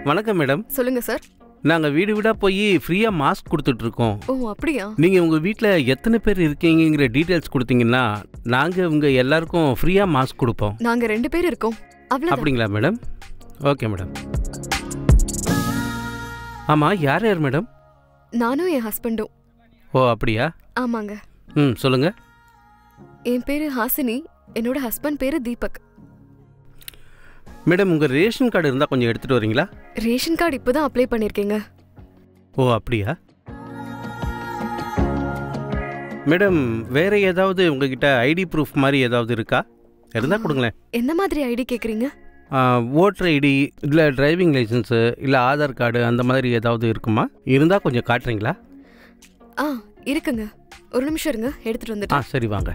வணக்கம் மேடம் சொல்லுங்க சார் நாங்கள் வீடு வீடாக போய் ஃப்ரீயாக மாஸ்க் கொடுத்துட்டு இருக்கோம் ஓ அப்படியா நீங்கள் உங்கள் வீட்டில் எத்தனை பேர் இருக்கீங்கிற டீட்டெயில்ஸ் கொடுத்தீங்கன்னா நாங்கள் உங்கள் எல்லாருக்கும் ஃப்ரீயாக மாஸ்க் கொடுப்போம் நாங்க ரெண்டு பேர் இருக்கோம் அவ்வளவுதான் அப்படிங்களா மேடம் ஓகே மேடம் ஆமாம் யார் யார் மேடம் நானும் என் ஹஸ்பண்டும் ஓ அப்படியா ஆமாங்க ம் சொல்லுங்கள் என் பேரு ஹாசினி என்னோட ஹஸ்பண்ட் பேரு தீபக் மேடம் உங்கள் ரேஷன் கார்டு இருந்தால் கொஞ்சம் எடுத்துகிட்டு வரீங்களா ரேஷன் கார்டு இப்பதான் அப்ளை பண்ணிருக்கீங்க ஓ அப்படியா மேடம் வேற ஏதாவது உங்ககிட்ட ஐடி ப்ரூஃப் மாதிரி ஏதாவது இருக்கா இருந்தால் கொடுங்களேன் என்ன மாதிரி ஐடி கேக்குறீங்க ஓட்டர் ஐடி இல்லை டிரைவிங் லைசன்ஸு இல்லை ஆதார் கார்டு அந்த மாதிரி ஏதாவது இருக்குமா இருந்தால் கொஞ்சம் காட்டுறீங்களா ஆ இருக்குங்க ஒரு நிமிஷம் இருங்க எடுத்துட்டு ஆ வந்துட்டேன் சரி வாங்க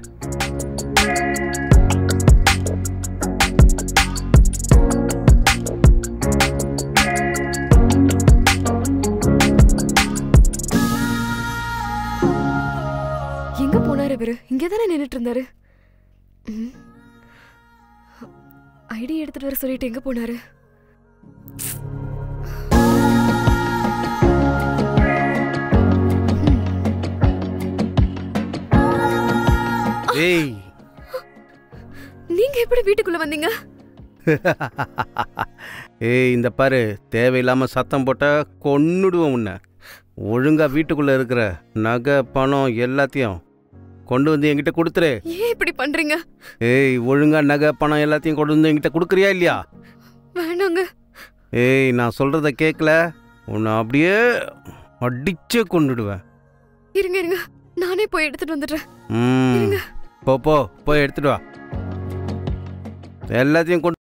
எங்க போனாரு இவரு இங்கே தானே நின்னுட்டு இருந்தாரு ஐடி எடுத்துட்டு வர சொல்லிட்டு எங்க போனாரு ஏய் நீங்க எப்படி வீட்டுக்குள்ள வந்தீங்க ஏய் இந்த பாரு தேவையில்லாமல் சத்தம் போட்டால் கொன்னுடுவோம் உன்னை ஒழுங்காக வீட்டுக்குள்ளே இருக்கிற நகை பணம் எல்லாத்தையும் கொண்டு வந்து என்கிட்ட கொடுத்துரு ஏன் இப்படி பண்றீங்க ஏய் ஒழுங்கா நகை பணம் எல்லாத்தையும் கொண்டு வந்து என்கிட்ட கொடுக்குறியா இல்லையா வேணாங்க ஏய் நான் சொல்கிறத கேட்கல உன்னை அப்படியே அடிச்சே கொண்டுடுவேன் இருங்க இருங்க நானே போய் எடுத்துட்டு வந்துடுறேன் ம் இருங்க. போ போ போய் எடுத்துட்டு வா எல்லாத்தையும் கொண்டு